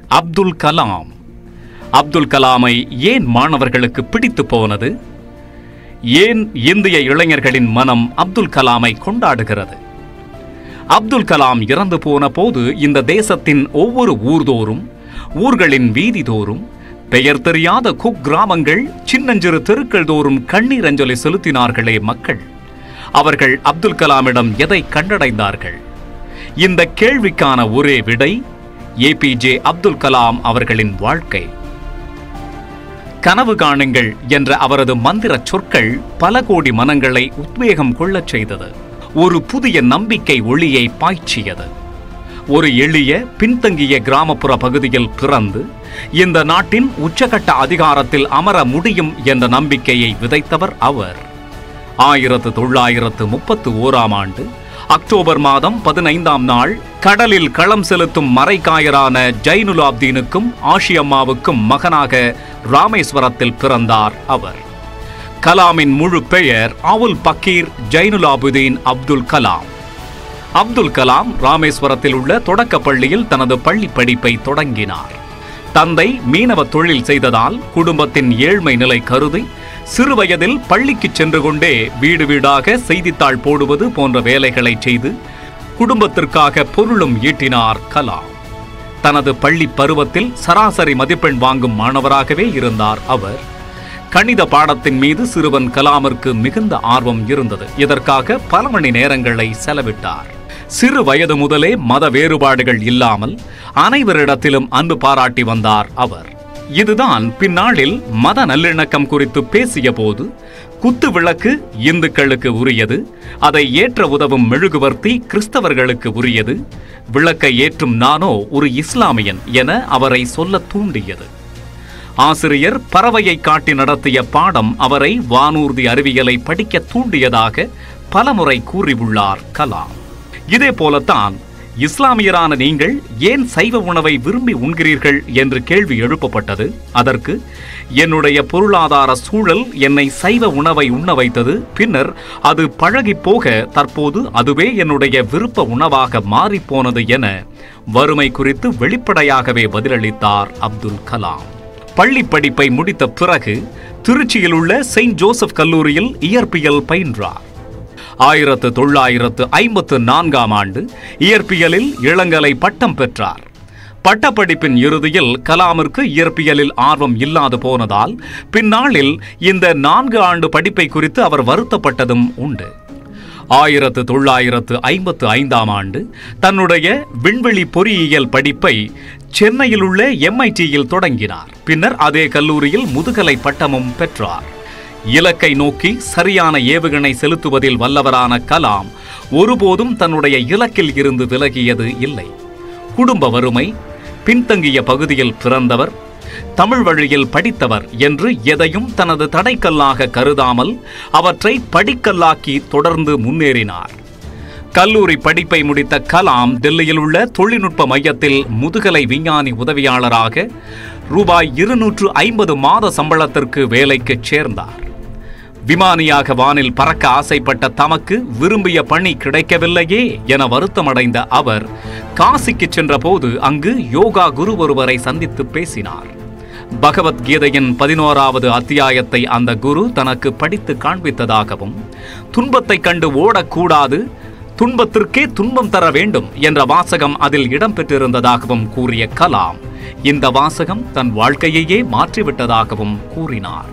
அப்துல் கலாம் அப்துல் கலாமை ஏன் மாணவர்களுக்கு பிடித்து போனது ஏன் இந்திய இளைஞர்களின் மனம் அப்துல் கலாமை கொண்டாடுகிறது அப்துல் கலாம் இறந்து போன போது இந்த தேசத்தின் ஒவ்வொரு ஊர்தோறும் ஊர்களின் வீதிதோறும் பெயர் தெரியாத குக்கிராமங்கள் சின்னஞ்சிறு தெருக்கள் தோறும் கண்ணீர் அஞ்சலி செலுத்தினார்களே மக்கள் அவர்கள் அப்துல் கலாமிடம் எதை கண்டடைந்தார்கள் இந்த கேள்விக்கான ஒரே விடை ஏபிஜே அப்துல் கலாம் அவர்களின் வாழ்க்கை கனவு காணுங்கள் என்ற அவரது மந்திரச் சொற்கள் பல கோடி மனங்களை உத்வேகம் கொள்ளச் செய்தது ஒரு புதிய நம்பிக்கை ஒளியை பாய்ச்சியது ஒரு எளிய பின்தங்கிய கிராமப்புற பகுதியில் பிறந்து இந்த நாட்டின் உச்சகட்ட அதிகாரத்தில் அமர முடியும் என்ற நம்பிக்கையை விதைத்தவர் அவர் ஆயிரத்து தொள்ளாயிரத்து முப்பத்து ஓராம் ஆண்டு அக்டோபர் மாதம் பதினைந்தாம் நாள் கடலில் களம் செலுத்தும் மறைக்காயரான ஜைனுலாப்தீனுக்கும் ஆஷியம்மாவுக்கும் மகனாக ராமேஸ்வரத்தில் பிறந்தார் அவர் கலாமின் முழு பெயர் அவுல் பக்கீர் ஜைனுலாபுதீன் அப்துல் கலாம் அப்துல் கலாம் ராமேஸ்வரத்தில் உள்ள தொடக்கப் பள்ளியில் தனது பள்ளி படிப்பை தொடங்கினார் தந்தை மீனவ தொழில் செய்ததால் குடும்பத்தின் ஏழ்மை நிலை கருதி சிறுவயதில் பள்ளிக்கு சென்று கொண்டே வீடு வீடாக செய்தித்தாள் போடுவது போன்ற வேலைகளை செய்து குடும்பத்திற்காக பொருளும் ஈட்டினார் கலாம் தனது பள்ளி பருவத்தில் சராசரி மதிப்பெண் வாங்கும் மாணவராகவே இருந்தார் அவர் கணித பாடத்தின் மீது சிறுவன் கலாமிற்கு மிகுந்த ஆர்வம் இருந்தது இதற்காக பல மணி நேரங்களை செலவிட்டார் சிறு வயது முதலே மத வேறுபாடுகள் இல்லாமல் அனைவரிடத்திலும் அன்பு பாராட்டி வந்தார் அவர் இதுதான் பின்னாளில் மத நல்லிணக்கம் குறித்து பேசிய போது குத்து விளக்கு இந்துக்களுக்கு உரியது அதை ஏற்ற உதவும் மெழுகுவர்த்தி கிறிஸ்தவர்களுக்கு உரியது விளக்கை ஏற்றும் நானோ ஒரு இஸ்லாமியன் என அவரை சொல்ல தூண்டியது ஆசிரியர் பறவையை காட்டி நடத்திய பாடம் அவரை வானூர்தி அறிவியலை படிக்க தூண்டியதாக பலமுறை கூறியுள்ளார் கலாம் இதே போலத்தான் இஸ்லாமியரான நீங்கள் ஏன் சைவ உணவை விரும்பி உண்கிறீர்கள் என்று கேள்வி எழுப்பப்பட்டது அதற்கு என்னுடைய பொருளாதார சூழல் என்னை சைவ உணவை உண்ண வைத்தது பின்னர் அது பழகிப் போக தற்போது அதுவே என்னுடைய விருப்ப உணவாக மாறிப்போனது என வறுமை குறித்து வெளிப்படையாகவே பதிலளித்தார் அப்துல் கலாம் பள்ளி படிப்பை முடித்த பிறகு திருச்சியில் உள்ள செயின்ட் ஜோசப் கல்லூரியில் இயற்பியல் பயின்றார் ஆயிரத்து தொள்ளாயிரத்து ஐம்பத்து நான்காம் ஆண்டு இயற்பியலில் இளங்கலை பட்டம் பெற்றார் பட்டப்படிப்பின் இறுதியில் கலாமிற்கு இயற்பியலில் ஆர்வம் இல்லாது போனதால் பின்னாளில் இந்த நான்கு ஆண்டு படிப்பை குறித்து அவர் வருத்தப்பட்டதும் உண்டு ஆயிரத்து தொள்ளாயிரத்து ஐம்பத்து ஐந்தாம் ஆண்டு தன்னுடைய விண்வெளி பொறியியல் படிப்பை சென்னையில் உள்ள எம்ஐடியில் தொடங்கினார் பின்னர் அதே கல்லூரியில் முதுகலை பட்டமும் பெற்றார் இலக்கை நோக்கி சரியான ஏவுகணை செலுத்துவதில் வல்லவரான கலாம் ஒருபோதும் தன்னுடைய இலக்கில் இருந்து விலகியது இல்லை குடும்ப வறுமை பின்தங்கிய பகுதியில் பிறந்தவர் தமிழ் வழியில் படித்தவர் என்று எதையும் தனது தடைக்கல்லாக கருதாமல் அவற்றை படிக்கல்லாக்கி தொடர்ந்து முன்னேறினார் கல்லூரி படிப்பை முடித்த கலாம் டெல்லியில் உள்ள தொழில்நுட்ப மையத்தில் முதுகலை விஞ்ஞானி உதவியாளராக ரூபாய் இருநூற்று ஐம்பது மாத சம்பளத்திற்கு வேலைக்குச் சேர்ந்தார் விமானியாக வானில் பறக்க ஆசைப்பட்ட தமக்கு விரும்பிய பணி கிடைக்கவில்லையே என வருத்தமடைந்த அவர் காசிக்கு சென்றபோது அங்கு யோகா குரு ஒருவரை சந்தித்து பேசினார் பகவத்கீதையின் பதினோராவது அத்தியாயத்தை அந்த குரு தனக்கு படித்து காண்பித்ததாகவும் துன்பத்தைக் கண்டு ஓடக்கூடாது துன்பத்திற்கே துன்பம் தர வேண்டும் என்ற வாசகம் அதில் இடம்பெற்றிருந்ததாகவும் கூறிய கலாம் இந்த வாசகம் தன் வாழ்க்கையையே மாற்றிவிட்டதாகவும் கூறினார்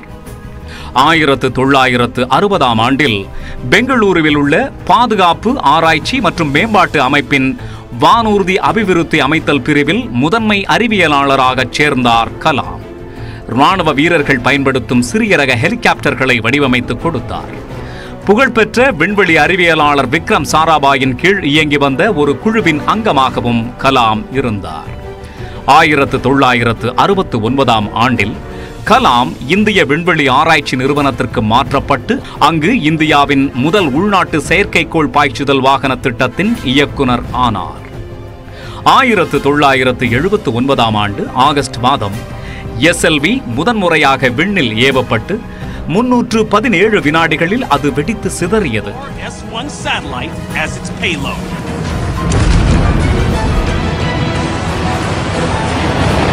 ஆயிரத்து தொள்ளாயிரத்து அறுபதாம் ஆண்டில் பெங்களூருவில் உள்ள பாதுகாப்பு ஆராய்ச்சி மற்றும் மேம்பாட்டு அமைப்பின் வானூர்தி அபிவிருத்தி அமைத்தல் பிரிவில் முதன்மை அறிவியலாளராகச் சேர்ந்தார் கலாம் ராணுவ வீரர்கள் பயன்படுத்தும் சிறிய ரக ஹெலிகாப்டர்களை வடிவமைத்து கொடுத்தார் புகழ்பெற்ற விண்வெளி அறிவியலாளர் விக்ரம் சாராபாயின் கீழ் இயங்கி வந்த ஒரு குழுவின் அங்கமாகவும் கலாம் இருந்தார் ஆயிரத்து தொள்ளாயிரத்து அறுபத்து ஒன்பதாம் ஆண்டில் கலாம் இந்திய விண்வெளி ஆராய்ச்சி நிறுவனத்திற்கு மாற்றப்பட்டு அங்கு இந்தியாவின் முதல் உள்நாட்டு செயற்கைக்கோள் பாய்ச்சுதல் வாகன திட்டத்தின் இயக்குனர் ஆனார் ஆயிரத்து தொள்ளாயிரத்து எழுபத்து ஒன்பதாம் ஆண்டு ஆகஸ்ட் மாதம் எஸ்எல்வி முதன்முறையாக விண்ணில் ஏவப்பட்டு முன்னூற்று பதினேழு வினாடிகளில் அது வெடித்து சிதறியது S1 satellite as its payload.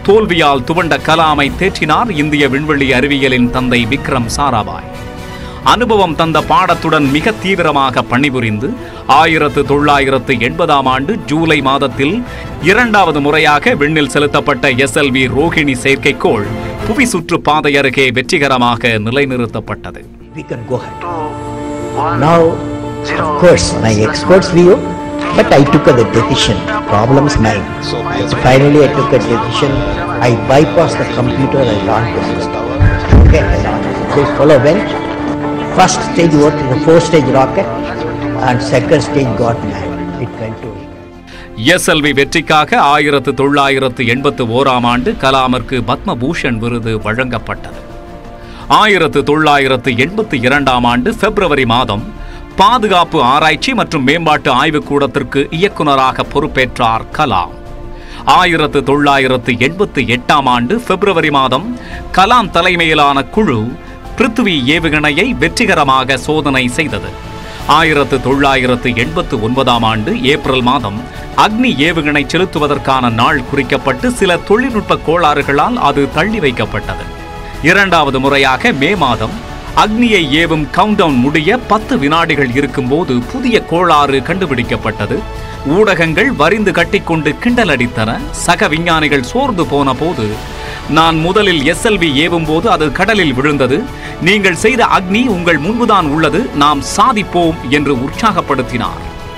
தோல்வியால் துவண்ட கலாமை தேற்றினார் இந்திய விண்வெளி அறிவியலின் தந்தை விக்ரம் சாராபாய் அனுபவம் தந்த பாடத்துடன் மிக தீவிரமாக பணிபுரிந்து ஆயிரத்து தொள்ளாயிரத்து எண்பதாம் ஆண்டு ஜூலை மாதத்தில் இரண்டாவது முறையாக விண்ணில் செலுத்தப்பட்ட எஸ்எல்வி ரோஹிணி செயற்கைக்கோள் புவி சுற்றுப்பாதை அருகே வெற்றிகரமாக நிலைநிறுத்தப்பட்டது we can go ahead. Now, of course, my experts view, but I took the decision. Problems mine. Finally, I took a decision. I bypassed the computer. I launched the system. Okay, I launched. This fellow went. First stage worked in a four-stage rocket, and second stage got manned. It went to. SLV வெற்றிக்காக ஆயிரத்து தொள்ளாயிரத்து எண்பத்து ஓராம் ஆண்டு கலாமிற்கு பத்மபூஷன் விருது வழங்கப்பட்டது ஆயிரத்து தொள்ளாயிரத்து எண்பத்தி இரண்டாம் ஆண்டு பிப்ரவரி மாதம் பாதுகாப்பு ஆராய்ச்சி மற்றும் மேம்பாட்டு ஆய்வுக்கூடத்திற்கு இயக்குனராக பொறுப்பேற்றார் கலாம் ஆயிரத்து தொள்ளாயிரத்து எண்பத்தி எட்டாம் ஆண்டு பிப்ரவரி மாதம் கலாம் தலைமையிலான குழு பிருத்வி ஏவுகணையை வெற்றிகரமாக சோதனை செய்தது ஆயிரத்து தொள்ளாயிரத்து எண்பத்து ஒன்பதாம் ஆண்டு ஏப்ரல் மாதம் அக்னி ஏவுகணை செலுத்துவதற்கான நாள் குறிக்கப்பட்டு சில தொழில்நுட்ப கோளாறுகளால் அது தள்ளி வைக்கப்பட்டது இரண்டாவது முறையாக மே மாதம் அக்னியை ஏவும் கவுண்டவுன் முடிய பத்து வினாடிகள் இருக்கும்போது புதிய கோளாறு கண்டுபிடிக்கப்பட்டது ஊடகங்கள் வரிந்து கட்டிக்கொண்டு கிண்டலடித்தன சக விஞ்ஞானிகள் சோர்ந்து போன போது நான் முதலில் எஸ்எல்வி ஏவும் போது அது கடலில் விழுந்தது நீங்கள் செய்த அக்னி உங்கள் முன்புதான் உள்ளது நாம் சாதிப்போம் என்று உற்சாகப்படுத்தினார்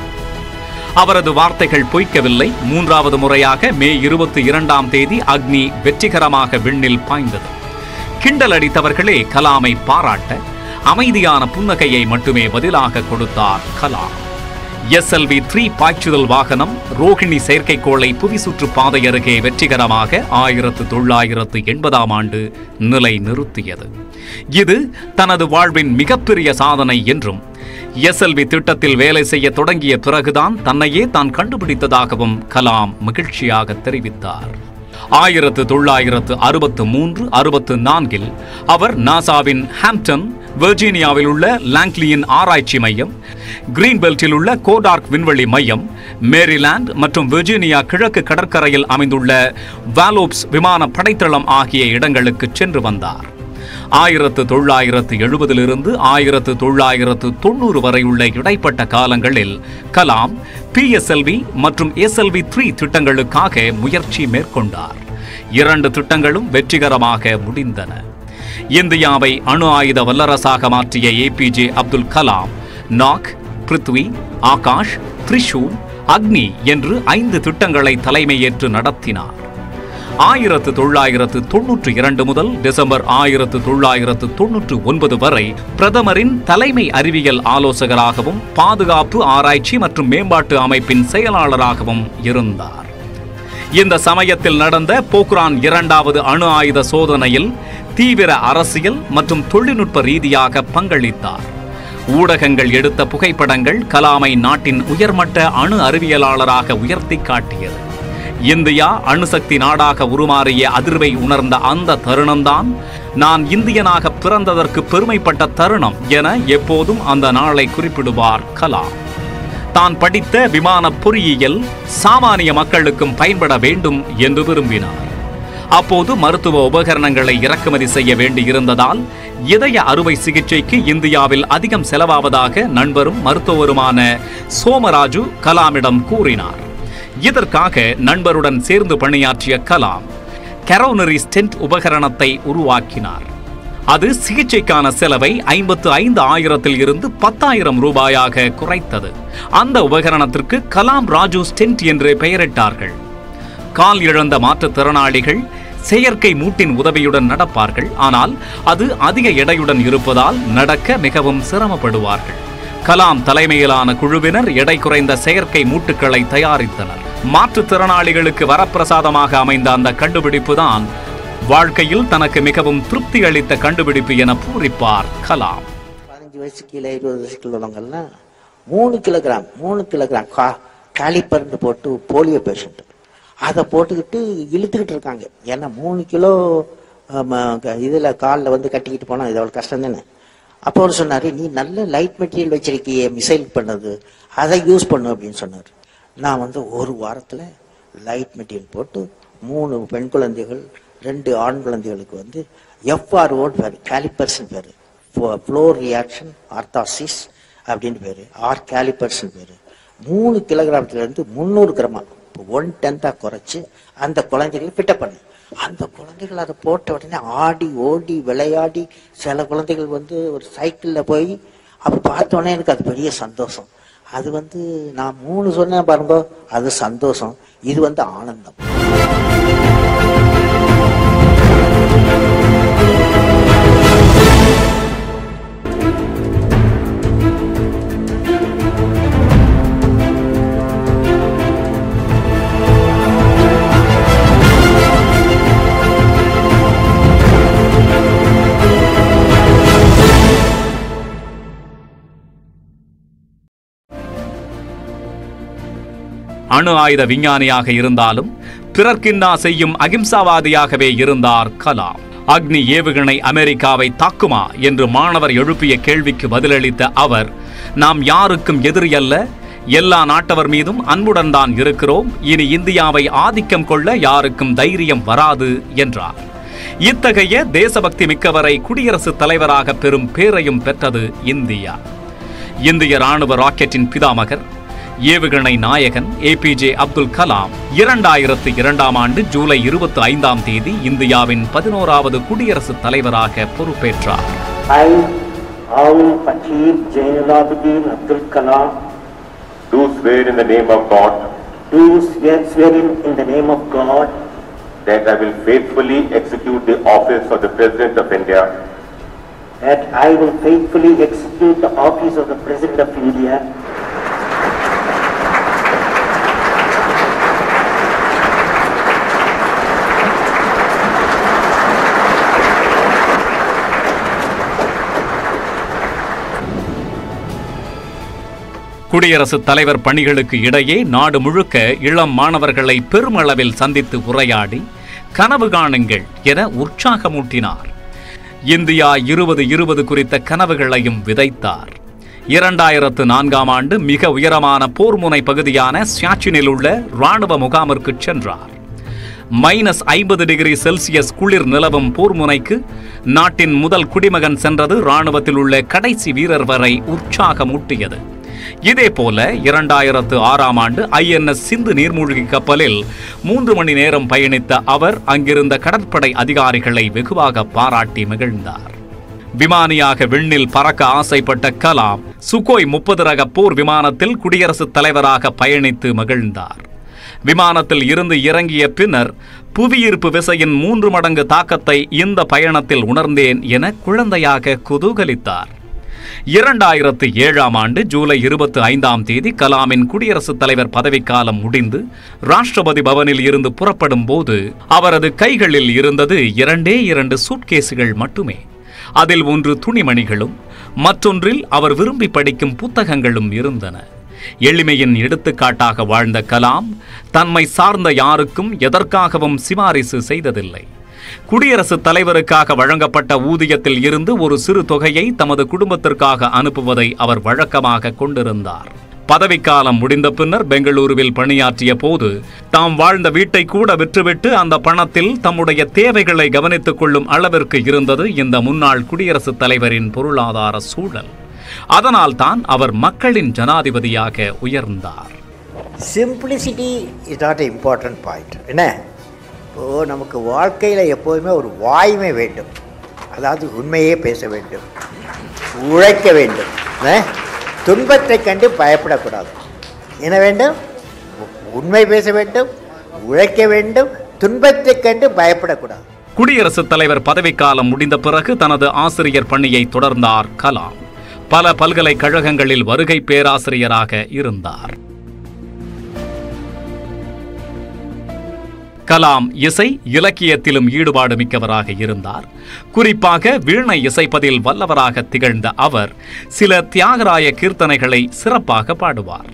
அவரது வார்த்தைகள் பொய்க்கவில்லை மூன்றாவது முறையாக மே இருபத்தி இரண்டாம் தேதி அக்னி வெற்றிகரமாக விண்ணில் பாய்ந்தது கிண்டல் அடித்தவர்களே கலாமை பாராட்ட அமைதியான புன்னகையை மட்டுமே பதிலாக கொடுத்தார் கலாம் எஸ்எல்வி த்ரீ பாய்ச்சுதல் வாகனம் ரோஹிணி செயற்கைக்கோளை புவி சுற்றுப்பாதை அருகே வெற்றிகரமாக ஆயிரத்து தொள்ளாயிரத்து எண்பதாம் ஆண்டு நிலை நிறுத்தியது இது தனது வாழ்வின் மிகப்பெரிய சாதனை என்றும் எஸ்எல்வி திட்டத்தில் வேலை செய்ய தொடங்கிய பிறகுதான் தன்னையே தான் கண்டுபிடித்ததாகவும் கலாம் மகிழ்ச்சியாக தெரிவித்தார் ஆயிரத்து தொள்ளாயிரத்து அறுபத்து மூன்று அறுபத்து நான்கில் அவர் நாசாவின் ஹாம்ப்டன் வெர்ஜீனியாவில் உள்ள லாங்க்லியின் ஆராய்ச்சி மையம் கிரீன்பெல்ட்டில் உள்ள கோடார்க் விண்வெளி மையம் மேரிலாந்து மற்றும் வெர்ஜீனியா கிழக்கு கடற்கரையில் அமைந்துள்ள வாலோப்ஸ் விமான படைத்தளம் ஆகிய இடங்களுக்கு சென்று வந்தார் ஆயிரத்து தொள்ளாயிரத்து எழுபதிலிருந்து ஆயிரத்து தொள்ளாயிரத்து தொண்ணூறு வரை உள்ள இடைப்பட்ட காலங்களில் கலாம் பிஎஸ்எல்வி மற்றும் எஸ்எல்வி த்ரீ திட்டங்களுக்காக முயற்சி மேற்கொண்டார் இரண்டு திட்டங்களும் வெற்றிகரமாக முடிந்தன இந்தியாவை அணு ஆயுத வல்லரசாக மாற்றிய ஏபிஜே அப்துல் கலாம் நாக் பிருத்வி ஆகாஷ் த்ரிஷூல் அக்னி என்று ஐந்து திட்டங்களை தலைமையேற்று நடத்தினார் ஆயிரத்து தொள்ளாயிரத்து தொன்னூற்று இரண்டு முதல் டிசம்பர் ஆயிரத்து தொள்ளாயிரத்து தொன்னூற்று ஒன்பது வரை பிரதமரின் தலைமை அறிவியல் ஆலோசகராகவும் பாதுகாப்பு ஆராய்ச்சி மற்றும் மேம்பாட்டு அமைப்பின் செயலாளராகவும் இருந்தார் இந்த சமயத்தில் நடந்த போக்ரான் இரண்டாவது அணு ஆயுத சோதனையில் தீவிர அரசியல் மற்றும் தொழில்நுட்ப ரீதியாக பங்களித்தார் ஊடகங்கள் எடுத்த புகைப்படங்கள் கலாமை நாட்டின் உயர்மட்ட அணு அறிவியலாளராக உயர்த்தி காட்டியது இந்தியா அணுசக்தி நாடாக உருமாறிய அதிர்வை உணர்ந்த அந்த தருணம்தான் நான் இந்தியனாக பிறந்ததற்கு பெருமைப்பட்ட தருணம் என எப்போதும் அந்த நாளை குறிப்பிடுவார் கலாம் தான் படித்த விமான பொறியியல் சாமானிய மக்களுக்கும் பயன்பட வேண்டும் என்று விரும்பினார் அப்போது மருத்துவ உபகரணங்களை இறக்குமதி செய்ய வேண்டியிருந்ததால் இதய அறுவை சிகிச்சைக்கு இந்தியாவில் அதிகம் செலவாவதாக நண்பரும் மருத்துவருமான சோமராஜு கலாமிடம் கூறினார் இதற்காக நண்பருடன் சேர்ந்து பணியாற்றிய கலாம் கரோனரி ஸ்டென்ட் உபகரணத்தை உருவாக்கினார் அது சிகிச்சைக்கான செலவை ஐம்பத்து ஐந்து ஆயிரத்தில் இருந்து பத்தாயிரம் ரூபாயாக குறைத்தது அந்த உபகரணத்திற்கு கலாம் ராஜு ஸ்டென்ட் என்று பெயரிட்டார்கள் கால் இழந்த மாற்றுத்திறனாளிகள் செயற்கை மூட்டின் உதவியுடன் நடப்பார்கள் ஆனால் அது அதிக எடையுடன் இருப்பதால் நடக்க மிகவும் சிரமப்படுவார்கள் கலாம் தலைமையிலான குழுவினர் எடை குறைந்த செயற்கை மூட்டுக்களை தயாரித்தனர் மாற்றுத்திறனாளிகளுக்கு வரப்பிரசாதமாக அமைந்த அந்த கண்டுபிடிப்பு தான் வாழ்க்கையில் தனக்கு மிகவும் திருப்தி அளித்த கண்டுபிடிப்பு என பூரிப்பார் கலாம் பதினஞ்சு வயசு கீழே இருபது வயசு கீழே உள்ளவங்கெல்லாம் மூணு கிலோகிராம் மூணு கிலோகிராம் கா காலிப்பருந்து போட்டு போலியோ பேஷண்ட் அதை போட்டுக்கிட்டு இழுத்துக்கிட்டு இருக்காங்க ஏன்னா மூணு கிலோ இதில் காலில் வந்து கட்டிக்கிட்டு போனால் இது அவ்வளோ கஷ்டம் தானே அப்போ அவர் சொன்னார் நீ நல்ல லைட் மெட்டீரியல் வச்சிருக்கியே மிசைல் பண்ணது அதை யூஸ் பண்ணு அப்படின்னு சொன்னார் நான் வந்து ஒரு வாரத்தில் லைட் மெட்டீரியல் போட்டு மூணு பெண் குழந்தைகள் ரெண்டு ஆண் குழந்தைகளுக்கு வந்து எஃப்ஆர்ஓன்னு பேர் கேலிப்பர்ஸ்னு பேர் ஃப்ளோர் ரியாக்ஷன் ஆர்த்தாசிஸ் அப்படின்னு பேர் ஆர் கேலிப்பர்ஸ்னு பேர் மூணு கிலோகிராமத்துலேருந்து முந்நூறு கிராமா இப்போ ஒன் டென்த்தாக குறைச்சி அந்த குழந்தைகளை ஃபிட்டப் பண்ணு அந்த குழந்தைகள் அதை போட்ட உடனே ஆடி ஓடி விளையாடி சில குழந்தைகள் வந்து ஒரு சைக்கிளில் போய் அப்போ பார்த்த உடனே எனக்கு அது பெரிய சந்தோஷம் அது வந்து நான் மூணு சொன்னேன் பாருங்க அது சந்தோஷம் இது வந்து ஆனந்தம் அணு ஆயுத விஞ்ஞானியாக இருந்தாலும் பிறர்க்கின்னா செய்யும் அகிம்சாவாதியாகவே இருந்தார் கலாம் அக்னி ஏவுகணை அமெரிக்காவை தாக்குமா என்று மாணவர் எழுப்பிய கேள்விக்கு பதிலளித்த அவர் நாம் யாருக்கும் எதிரி அல்ல எல்லா நாட்டவர் மீதும் அன்புடன் தான் இருக்கிறோம் இனி இந்தியாவை ஆதிக்கம் கொள்ள யாருக்கும் தைரியம் வராது என்றார் இத்தகைய தேசபக்தி மிக்கவரை குடியரசுத் தலைவராக பெறும் பேரையும் பெற்றது இந்தியா இந்திய ராணுவ ராக்கெட்டின் பிதாமகர் ஏவுகணை நாயகன் ஏபிஜே அப்துல் கலாம் இரண்டாயிரத்து இரண்டாம் ஆண்டு ஜூலை இருபத்தி ஐந்தாம் தேதி இந்தியாவின் பதினோராவது குடியரசுத் தலைவராக பொறுப்பேற்றார் I, Aul Fakir Jainulabudin Abdul Kalam, do swear in the name of God do swear, swear in, in the name of God that I will faithfully execute the office of the President of India that I will faithfully execute the office of the President of India குடியரசுத் தலைவர் பணிகளுக்கு இடையே நாடு முழுக்க இளம் மாணவர்களை பெருமளவில் சந்தித்து உரையாடி கனவு காணுங்கள் என உற்சாகமூட்டினார் இந்தியா இருபது இருபது குறித்த கனவுகளையும் விதைத்தார் இரண்டாயிரத்து நான்காம் ஆண்டு மிக உயரமான போர்முனை பகுதியான சியாச்சினில் உள்ள ராணுவ முகாமிற்கு சென்றார் மைனஸ் ஐம்பது டிகிரி செல்சியஸ் குளிர் நிலவும் போர்முனைக்கு நாட்டின் முதல் குடிமகன் சென்றது ராணுவத்தில் உள்ள கடைசி வீரர் வரை உற்சாகமூட்டியது இதேபோல இரண்டாயிரத்து ஆறாம் ஆண்டு ஐஎன்எஸ் சிந்து நீர்மூழ்கி கப்பலில் மூன்று மணி நேரம் பயணித்த அவர் அங்கிருந்த கடற்படை அதிகாரிகளை வெகுவாக பாராட்டி மகிழ்ந்தார் விமானியாக விண்ணில் பறக்க ஆசைப்பட்ட கலாம் சுகோய் முப்பது ரக போர் விமானத்தில் குடியரசுத் தலைவராக பயணித்து மகிழ்ந்தார் விமானத்தில் இருந்து இறங்கிய பின்னர் புவியீர்ப்பு விசையின் மூன்று மடங்கு தாக்கத்தை இந்த பயணத்தில் உணர்ந்தேன் என குழந்தையாக குதூகலித்தார் இரண்டாயிரத்து ஏழாம் ஆண்டு ஜூலை இருபத்தி ஐந்தாம் தேதி கலாமின் குடியரசுத் தலைவர் பதவிக்காலம் முடிந்து ராஷ்டிரபதி பவனில் இருந்து புறப்படும் போது அவரது கைகளில் இருந்தது இரண்டே இரண்டு சூட்கேசுகள் மட்டுமே அதில் ஒன்று துணிமணிகளும் மற்றொன்றில் அவர் விரும்பி படிக்கும் புத்தகங்களும் இருந்தன எளிமையின் எடுத்துக்காட்டாக வாழ்ந்த கலாம் தன்மை சார்ந்த யாருக்கும் எதற்காகவும் சிபாரிசு செய்ததில்லை குடியரசுத் தலைவருக்காக வழங்கப்பட்ட ஊதியத்தில் இருந்து ஒரு சிறு தொகையை தமது குடும்பத்திற்காக அனுப்புவதை அவர் வழக்கமாக கொண்டிருந்தார் பதவிக்காலம் முடிந்த பின்னர் பெங்களூருவில் பணியாற்றிய போது தாம் வாழ்ந்த வீட்டை கூட விற்றுவிட்டு அந்த பணத்தில் தம்முடைய தேவைகளை கவனித்துக் கொள்ளும் அளவிற்கு இருந்தது இந்த முன்னாள் குடியரசுத் தலைவரின் பொருளாதார சூழல் அதனால்தான் அவர் மக்களின் ஜனாதிபதியாக உயர்ந்தார் simplicity is not important point என்ன இப்போது நமக்கு வாழ்க்கையில் எப்போதுமே ஒரு வாய்மை வேண்டும் அதாவது உண்மையே பேச வேண்டும் உழைக்க வேண்டும் என்ன? துன்பத்தை கண்டு பயப்படக்கூடாது என்ன வேண்டும் உ- உண்மை பேச வேண்டும் உழைக்க வேண்டும் துன்பத்தை கண்டு பயப்படக்கூடாது குடியரசுத் தலைவர் பதவிக்காலம் முடிந்த பிறகு தனது ஆசிரியர் பணியை தொடர்ந்தார் கலாம் பல பல்கலைக்கழகங்களில் வருகை பேராசிரியராக இருந்தார் கலாம் இசை இலக்கியத்திலும் ஈடுபாடு மிக்கவராக இருந்தார் குறிப்பாக வீணை இசைப்பதில் வல்லவராக திகழ்ந்த அவர் சில தியாகராய கீர்த்தனைகளை சிறப்பாக பாடுவார்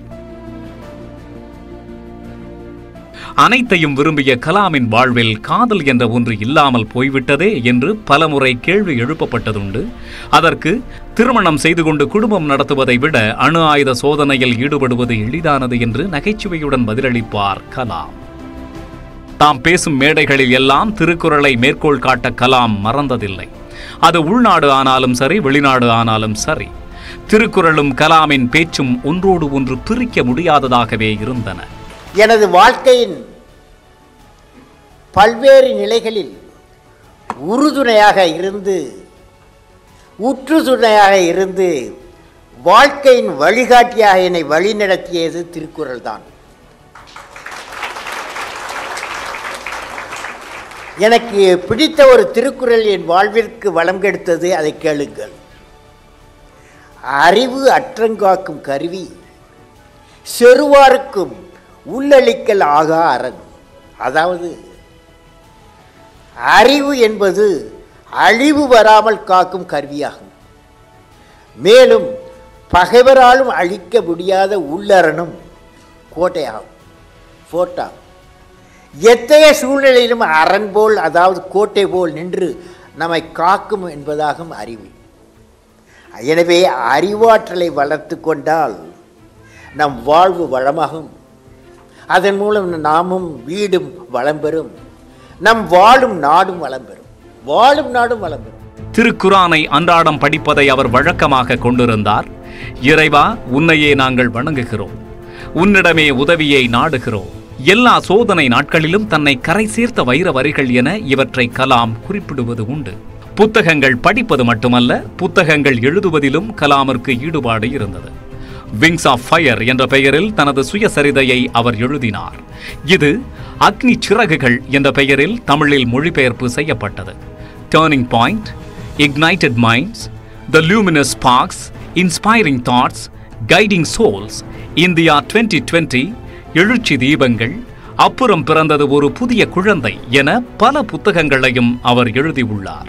அனைத்தையும் விரும்பிய கலாமின் வாழ்வில் காதல் என்ற ஒன்று இல்லாமல் போய்விட்டதே என்று பலமுறை கேள்வி எழுப்பப்பட்டதுண்டு அதற்கு திருமணம் செய்து கொண்டு குடும்பம் நடத்துவதை விட அணு ஆயுத சோதனையில் ஈடுபடுவது எளிதானது என்று நகைச்சுவையுடன் பதிலளிப்பார் கலாம் தாம் பேசும் மேடைகளில் எல்லாம் திருக்குறளை மேற்கோள் காட்ட கலாம் மறந்ததில்லை அது உள்நாடு ஆனாலும் சரி வெளிநாடு ஆனாலும் சரி திருக்குறளும் கலாமின் பேச்சும் ஒன்றோடு ஒன்று பிரிக்க முடியாததாகவே இருந்தன எனது வாழ்க்கையின் பல்வேறு நிலைகளில் உறுதுணையாக இருந்து உற்றுதுணையாக இருந்து வாழ்க்கையின் வழிகாட்டியாக என்னை வழிநடத்தியது திருக்குறள் தான் எனக்கு பிடித்த ஒரு திருக்குறள் என் வாழ்விற்கு வளம் கெடுத்தது அதை கேளுங்கள் அறிவு அற்றங்காக்கும் கருவி செருவாருக்கும் உள்ளளிக்கல் ஆகா அரண் அதாவது அறிவு என்பது அழிவு வராமல் காக்கும் கருவியாகும் மேலும் பகைவராலும் அழிக்க முடியாத உள்ளரணும் கோட்டையாகும் ஃபோட்டா எத்தகைய சூழ்நிலையிலும் அரண் போல் அதாவது கோட்டை போல் நின்று நம்மை காக்கும் என்பதாகும் அறிவு எனவே அறிவாற்றலை வளர்த்து கொண்டால் நம் வாழ்வு வளமாகும் அதன் மூலம் நாமும் வீடும் வளம் பெறும் நம் வாழும் நாடும் வளம் பெறும் வாழும் நாடும் வளம் பெறும் திருக்குரானை அன்றாடம் படிப்பதை அவர் வழக்கமாக கொண்டிருந்தார் இறைவா உன்னையே நாங்கள் வணங்குகிறோம் உன்னிடமே உதவியை நாடுகிறோம் எல்லா சோதனை நாட்களிலும் தன்னை கரை சேர்த்த வைர வரிகள் என இவற்றை கலாம் குறிப்பிடுவது உண்டு புத்தகங்கள் படிப்பது மட்டுமல்ல புத்தகங்கள் எழுதுவதிலும் கலாமிற்கு ஈடுபாடு இருந்தது விங்ஸ் ஆஃப் ஃபயர் என்ற பெயரில் தனது சுயசரிதையை அவர் எழுதினார் இது அக்னி சிறகுகள் என்ற பெயரில் தமிழில் மொழிபெயர்ப்பு செய்யப்பட்டது turning point ignited minds, the luminous sparks, inspiring thoughts, guiding souls, India 2020, எழுச்சி தீபங்கள் அப்புறம் பிறந்தது ஒரு புதிய குழந்தை என பல புத்தகங்களையும் அவர் எழுதியுள்ளார்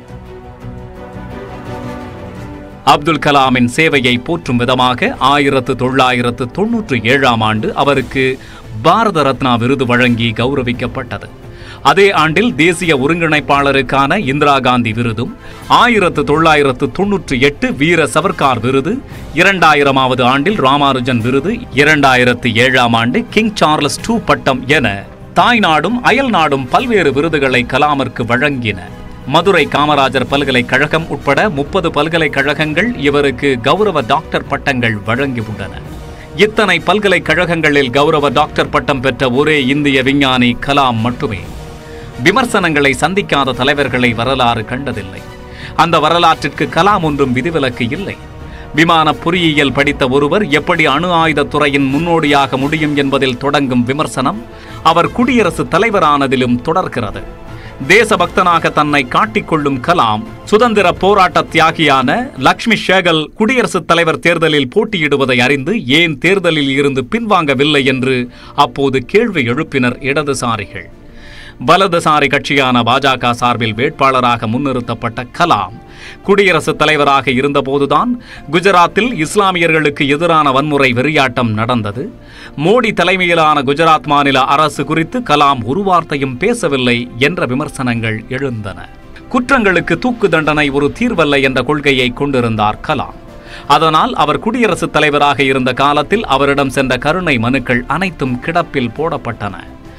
அப்துல் கலாமின் சேவையை போற்றும் விதமாக ஆயிரத்து தொள்ளாயிரத்து தொன்னூற்றி ஏழாம் ஆண்டு அவருக்கு பாரத ரத்னா விருது வழங்கி கௌரவிக்கப்பட்டது அதே ஆண்டில் தேசிய ஒருங்கிணைப்பாளருக்கான இந்திரா காந்தி விருதும் ஆயிரத்து தொள்ளாயிரத்து தொன்னூற்றி எட்டு வீர சவர்கார் விருது இரண்டாயிரமாவது ஆண்டில் ராமானுஜன் விருது இரண்டாயிரத்து ஏழாம் ஆண்டு கிங் சார்லஸ் டூ பட்டம் என தாய்நாடும் அயல் நாடும் பல்வேறு விருதுகளை கலாமிற்கு வழங்கின மதுரை காமராஜர் பல்கலைக்கழகம் உட்பட முப்பது பல்கலைக்கழகங்கள் இவருக்கு கௌரவ டாக்டர் பட்டங்கள் வழங்கியுள்ளன இத்தனை பல்கலைக்கழகங்களில் கௌரவ டாக்டர் பட்டம் பெற்ற ஒரே இந்திய விஞ்ஞானி கலாம் மட்டுமே விமர்சனங்களை சந்திக்காத தலைவர்களை வரலாறு கண்டதில்லை அந்த வரலாற்றிற்கு கலாம் ஒன்றும் விதிவிலக்கு இல்லை விமான பொறியியல் படித்த ஒருவர் எப்படி அணு ஆயுதத் துறையின் முன்னோடியாக முடியும் என்பதில் தொடங்கும் விமர்சனம் அவர் குடியரசுத் தலைவரானதிலும் தொடர்கிறது தேசபக்தனாக தன்னை காட்டிக்கொள்ளும் கலாம் சுதந்திர போராட்ட தியாகியான லக்ஷ்மி சேகல் குடியரசுத் தலைவர் தேர்தலில் போட்டியிடுவதை அறிந்து ஏன் தேர்தலில் இருந்து பின்வாங்கவில்லை என்று அப்போது கேள்வி எழுப்பினர் இடதுசாரிகள் வலதுசாரி கட்சியான பாஜக சார்பில் வேட்பாளராக முன்னிறுத்தப்பட்ட கலாம் குடியரசுத் தலைவராக இருந்தபோதுதான் குஜராத்தில் இஸ்லாமியர்களுக்கு எதிரான வன்முறை வெறியாட்டம் நடந்தது மோடி தலைமையிலான குஜராத் மாநில அரசு குறித்து கலாம் ஒரு வார்த்தையும் பேசவில்லை என்ற விமர்சனங்கள் எழுந்தன குற்றங்களுக்கு தூக்கு தண்டனை ஒரு தீர்வல்ல என்ற கொள்கையை கொண்டிருந்தார் கலாம் அதனால் அவர் குடியரசுத் தலைவராக இருந்த காலத்தில் அவரிடம் சென்ற கருணை மனுக்கள் அனைத்தும் கிடப்பில் போடப்பட்டன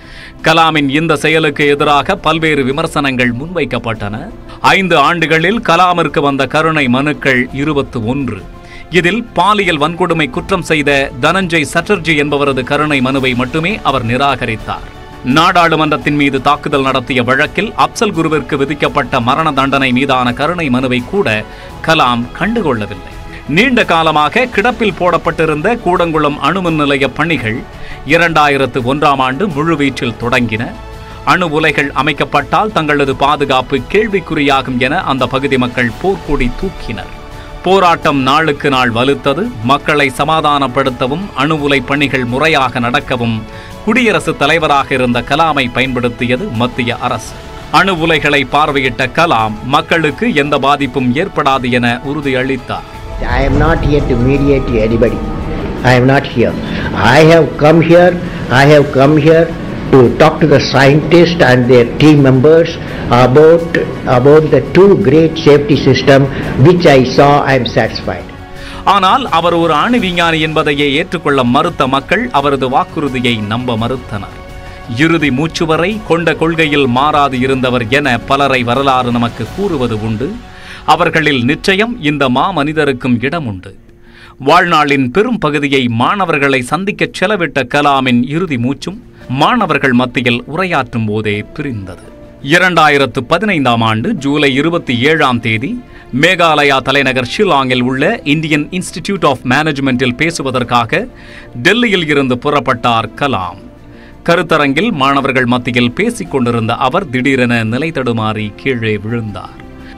கலாமின் இந்த செயலுக்கு எதிராக பல்வேறு விமர்சனங்கள் முன்வைக்கப்பட்டன ஐந்து ஆண்டுகளில் கலாமிற்கு வந்த கருணை மனுக்கள் இருபத்து ஒன்று இதில் பாலியல் வன்கொடுமை குற்றம் செய்த தனஞ்சய் சட்டர்ஜி என்பவரது கருணை மனுவை மட்டுமே அவர் நிராகரித்தார் நாடாளுமன்றத்தின் மீது தாக்குதல் நடத்திய வழக்கில் அப்சல் குருவிற்கு விதிக்கப்பட்ட மரண தண்டனை மீதான கருணை மனுவை கூட கலாம் கண்டுகொள்ளவில்லை நீண்ட காலமாக கிடப்பில் போடப்பட்டிருந்த கூடங்குளம் அணுமின் நிலைய பணிகள் இரண்டாயிரத்து ஒன்றாம் ஆண்டு முழுவீச்சில் தொடங்கின அணு உலைகள் அமைக்கப்பட்டால் தங்களது பாதுகாப்பு கேள்விக்குறியாகும் என அந்த பகுதி மக்கள் போர்க்கொடி தூக்கினர் போராட்டம் நாளுக்கு நாள் வலுத்தது மக்களை சமாதானப்படுத்தவும் அணு உலை பணிகள் முறையாக நடக்கவும் குடியரசுத் தலைவராக இருந்த கலாமை பயன்படுத்தியது மத்திய அரசு அணு உலைகளை பார்வையிட்ட கலாம் மக்களுக்கு எந்த பாதிப்பும் ஏற்படாது என உறுதியளித்தார் I am not here to mediate to anybody. I am not here. I have come here, I have come here to talk to the scientists and their team members about, about the two great safety system which I saw, I am satisfied. ஆனால் அவர் ஒரு அணு விஞ்ஞானி என்பதையே ஏற்றுக்கொள்ள மறுத்த மக்கள் அவரது வாக்குறுதியை நம்ப மறுத்தனர் இறுதி மூச்சு வரை கொண்ட கொள்கையில் மாறாது இருந்தவர் என பலரை வரலாறு நமக்கு கூறுவது உண்டு அவர்களில் நிச்சயம் இந்த மாமனிதருக்கும் இடம் உண்டு வாழ்நாளின் பெரும் பகுதியை மாணவர்களை சந்திக்கச் செலவிட்ட கலாமின் இறுதி மூச்சும் மாணவர்கள் மத்தியில் உரையாற்றும் போதே பிரிந்தது இரண்டாயிரத்து பதினைந்தாம் ஆண்டு ஜூலை இருபத்தி ஏழாம் தேதி மேகாலயா தலைநகர் ஷில்லாங்கில் உள்ள இந்தியன் இன்ஸ்டிடியூட் ஆஃப் மேனேஜ்மெண்டில் பேசுவதற்காக டெல்லியில் இருந்து புறப்பட்டார் கலாம் கருத்தரங்கில் மாணவர்கள் மத்தியில் பேசிக் கொண்டிருந்த அவர் திடீரென நிலை தடுமாறி கீழே விழுந்தார்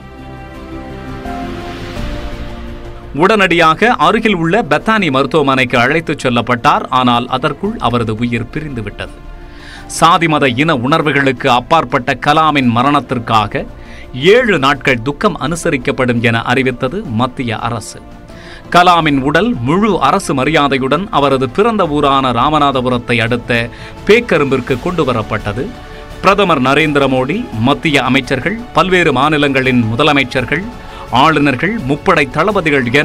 உடனடியாக அருகில் உள்ள பெத்தானி மருத்துவமனைக்கு அழைத்துச் செல்லப்பட்டார் ஆனால் அதற்குள் அவரது உயிர் பிரிந்துவிட்டது சாதி மத இன உணர்வுகளுக்கு அப்பாற்பட்ட கலாமின் மரணத்திற்காக ஏழு நாட்கள் துக்கம் அனுசரிக்கப்படும் என அறிவித்தது மத்திய அரசு கலாமின் உடல் முழு அரசு மரியாதையுடன் அவரது பிறந்த ஊரான ராமநாதபுரத்தை அடுத்த பேக்கரும்பிற்கு கொண்டு வரப்பட்டது பிரதமர் நரேந்திர மோடி மத்திய அமைச்சர்கள் பல்வேறு மாநிலங்களின் முதலமைச்சர்கள் ஆளுநர்கள் முப்படை தளபதிகள் என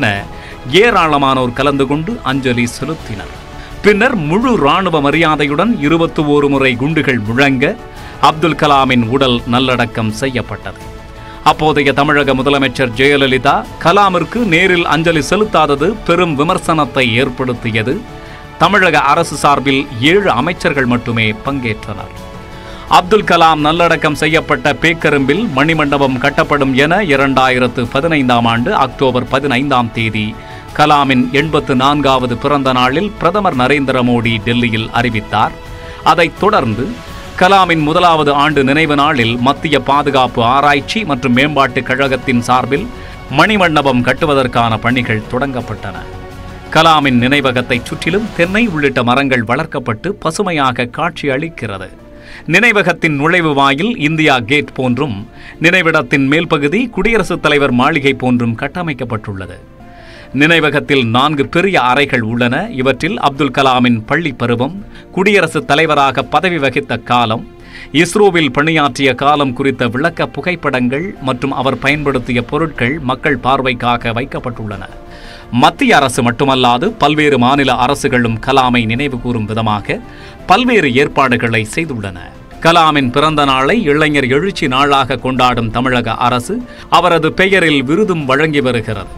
ஏராளமானோர் கலந்து கொண்டு அஞ்சலி செலுத்தினர் பின்னர் முழு ராணுவ மரியாதையுடன் இருபத்தி ஓரு முறை குண்டுகள் முழங்க அப்துல் கலாமின் உடல் நல்லடக்கம் செய்யப்பட்டது அப்போதைய தமிழக முதலமைச்சர் ஜெயலலிதா கலாமிற்கு நேரில் அஞ்சலி செலுத்தாதது பெரும் விமர்சனத்தை ஏற்படுத்தியது தமிழக அரசு சார்பில் ஏழு அமைச்சர்கள் மட்டுமே பங்கேற்றனர் அப்துல் கலாம் நல்லடக்கம் செய்யப்பட்ட பேக்கரும்பில் மணிமண்டபம் கட்டப்படும் என இரண்டாயிரத்து பதினைந்தாம் ஆண்டு அக்டோபர் பதினைந்தாம் தேதி கலாமின் எண்பத்து நான்காவது பிறந்த நாளில் பிரதமர் நரேந்திர மோடி டெல்லியில் அறிவித்தார் அதைத் தொடர்ந்து கலாமின் முதலாவது ஆண்டு நினைவு நாளில் மத்திய பாதுகாப்பு ஆராய்ச்சி மற்றும் மேம்பாட்டுக் கழகத்தின் சார்பில் மணிமண்டபம் கட்டுவதற்கான பணிகள் தொடங்கப்பட்டன கலாமின் நினைவகத்தைச் சுற்றிலும் தென்னை உள்ளிட்ட மரங்கள் வளர்க்கப்பட்டு பசுமையாக காட்சி அளிக்கிறது நினைவகத்தின் நுழைவு வாயில் இந்தியா கேட் போன்றும் நினைவிடத்தின் மேல்பகுதி குடியரசுத் தலைவர் மாளிகை போன்றும் கட்டமைக்கப்பட்டுள்ளது நினைவகத்தில் நான்கு பெரிய அறைகள் உள்ளன இவற்றில் அப்துல் கலாமின் பள்ளி பருவம் குடியரசுத் தலைவராக பதவி வகித்த காலம் இஸ்ரோவில் பணியாற்றிய காலம் குறித்த விளக்க புகைப்படங்கள் மற்றும் அவர் பயன்படுத்திய பொருட்கள் மக்கள் பார்வைக்காக வைக்கப்பட்டுள்ளன மத்திய அரசு மட்டுமல்லாது பல்வேறு மாநில அரசுகளும் கலாமை நினைவு கூறும் விதமாக பல்வேறு ஏற்பாடுகளை செய்துள்ளன கலாமின் பிறந்த நாளை இளைஞர் எழுச்சி நாளாக கொண்டாடும் தமிழக அரசு அவரது பெயரில் விருதும் வழங்கி வருகிறது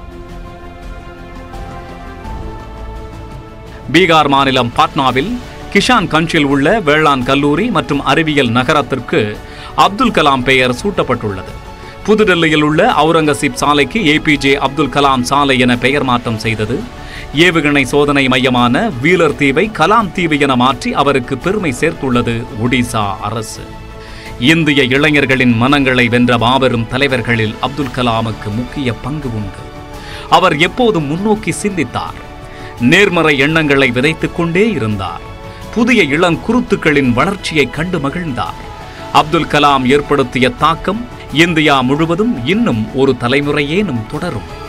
பீகார் மாநிலம் பாட்னாவில் கிஷான் கஞ்சில் உள்ள வேளாண் கல்லூரி மற்றும் அறிவியல் நகரத்திற்கு அப்துல் கலாம் பெயர் சூட்டப்பட்டுள்ளது புதுடெல்லியில் உள்ள அவுரங்கசீப் சாலைக்கு ஏபிஜே அப்துல் கலாம் சாலை என பெயர் மாற்றம் செய்தது ஏவுகணை சோதனை மையமான வீலர் தீவை கலாம் தீவு என மாற்றி அவருக்கு பெருமை சேர்த்துள்ளது ஒடிசா அரசு இந்திய இளைஞர்களின் மனங்களை வென்ற மாபெரும் தலைவர்களில் அப்துல் கலாமுக்கு முக்கிய பங்கு உண்டு அவர் எப்போதும் முன்னோக்கி சிந்தித்தார் நேர்மறை எண்ணங்களை விதைத்துக் கொண்டே இருந்தார் புதிய இளங்குருத்துக்களின் வளர்ச்சியை கண்டு மகிழ்ந்தார் அப்துல் கலாம் ஏற்படுத்திய தாக்கம் இந்தியா முழுவதும் இன்னும் ஒரு தலைமுறையேனும் தொடரும்